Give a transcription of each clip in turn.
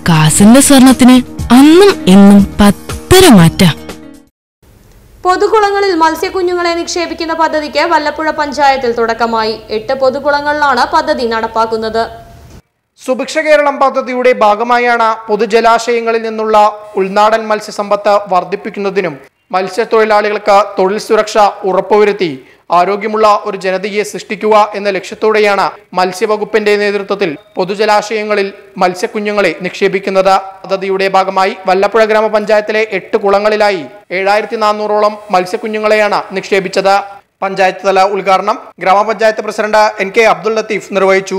കാസിന്റെ സ്വർണത്തിന് അന്നും ഇന്നും പത്തര മാറ്റാ പൊതുകുളങ്ങളിൽ മത്സ്യക്കുഞ്ഞുങ്ങളെ നിക്ഷേപിക്കുന്ന പദ്ധതിക്ക് വല്ലപ്പുഴ പഞ്ചായത്തിൽ തുടക്കമായി എട്ട് പൊതുകുളങ്ങളിലാണ് പദ്ധതി നടപ്പാക്കുന്നത് സുഭിക്ഷ കേരളം പദ്ധതിയുടെ ഭാഗമായാണ് പൊതുജലാശയങ്ങളിൽ നിന്നുള്ള ഉൾനാടൻ മത്സ്യസമ്പത്ത് വർദ്ധിപ്പിക്കുന്നതിനും മത്സ്യത്തൊഴിലാളികൾക്ക് തൊഴിൽ സുരക്ഷ ഉറപ്പുവരുത്തി ആരോഗ്യമുള്ള ഒരു ജനതയെ സൃഷ്ടിക്കുക എന്ന ലക്ഷ്യത്തോടെയാണ് മത്സ്യവകുപ്പിന്റെ നേതൃത്വത്തിൽ പൊതുജലാശയങ്ങളിൽ മത്സ്യക്കുഞ്ഞുങ്ങളെ നിക്ഷേപിക്കുന്നത് പദ്ധതിയുടെ ഭാഗമായി വല്ലപ്പുഴ ഗ്രാമപഞ്ചായത്തിലെ എട്ട് കുളങ്ങളിലായി ഏഴായിരത്തി നാനൂറോളം മത്സ്യക്കുഞ്ഞുങ്ങളെയാണ് നിക്ഷേപിച്ചത് പഞ്ചായത്ത് തല ഉദ്ഘാടനം ഗ്രാമപഞ്ചായത്ത് president N K Abdul Latheef നിർവഹിച്ചു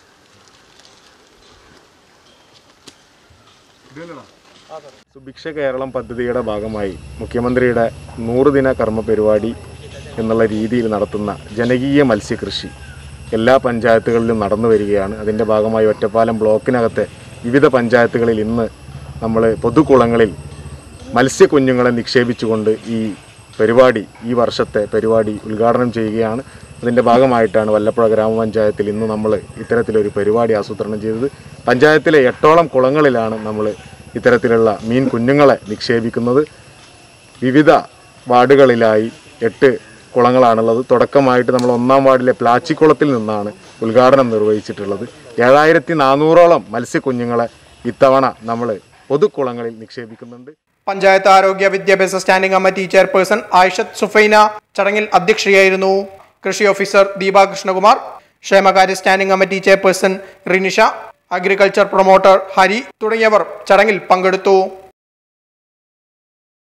സുഭിക്ഷ കേരളം പദ്ധതിയുടെ ഭാഗമായി മുഖ്യമന്ത്രിയുടെ നൂറുദിന കർമ്മ പരിപാടി എന്നുള്ള രീതിയിൽ നടത്തുന്ന ജനകീയ മത്സ്യകൃഷി എല്ലാ പഞ്ചായത്തുകളിലും നടന്നു വരികയാണ് അതിൻ്റെ ഭാഗമായി ഒറ്റപ്പാലം ബ്ലോക്കിനകത്തെ വിവിധ പഞ്ചായത്തുകളിൽ ഇന്ന് നമ്മൾ പൊതുകുളങ്ങളിൽ മത്സ്യക്കുഞ്ഞുങ്ങളെ നിക്ഷേപിച്ചുകൊണ്ട് ഈ പരിപാടി ഈ വർഷത്തെ പരിപാടി ഉദ്ഘാടനം ചെയ്യുകയാണ് അതിൻ്റെ ഭാഗമായിട്ടാണ് വല്ലപ്പുഴ ഗ്രാമപഞ്ചായത്തിൽ ഇന്ന് നമ്മൾ ഇത്തരത്തിലൊരു പരിപാടി ആസൂത്രണം ചെയ്തത് പഞ്ചായത്തിലെ എട്ടോളം കുളങ്ങളിലാണ് നമ്മൾ ഇത്തരത്തിലുള്ള മീൻ കുഞ്ഞുങ്ങളെ നിക്ഷേപിക്കുന്നത് വിവിധ വാർഡുകളിലായി എട്ട് കുളങ്ങളാണുള്ളത് തുടക്കമായിട്ട് നമ്മൾ ഒന്നാം വാർഡിലെ പ്ലാച്ചിക്കുളത്തിൽ നിന്നാണ് ഉദ്ഘാടനം നിർവഹിച്ചിട്ടുള്ളത് ഏഴായിരത്തി നാനൂറോളം മത്സ്യക്കുഞ്ഞുങ്ങളെ ഇത്തവണ നമ്മൾ പൊതുക്കുളങ്ങളിൽ നിക്ഷേപിക്കുന്നുണ്ട് പഞ്ചായത്ത് ആരോഗ്യ വിദ്യാഭ്യാസ standing committee chairperson Ayishath Sufaina ചടങ്ങിൽ അധ്യക്ഷയായിരുന്നു കൃഷി ഓഫീസർ ദീപ കൃഷ്ണകുമാർ ക്ഷേമകാര്യ standing committee chairperson Rinisha agriculture promoter Hari തുടങ്ങിയവർ ചടങ്ങിൽ പങ്കെടുത്തു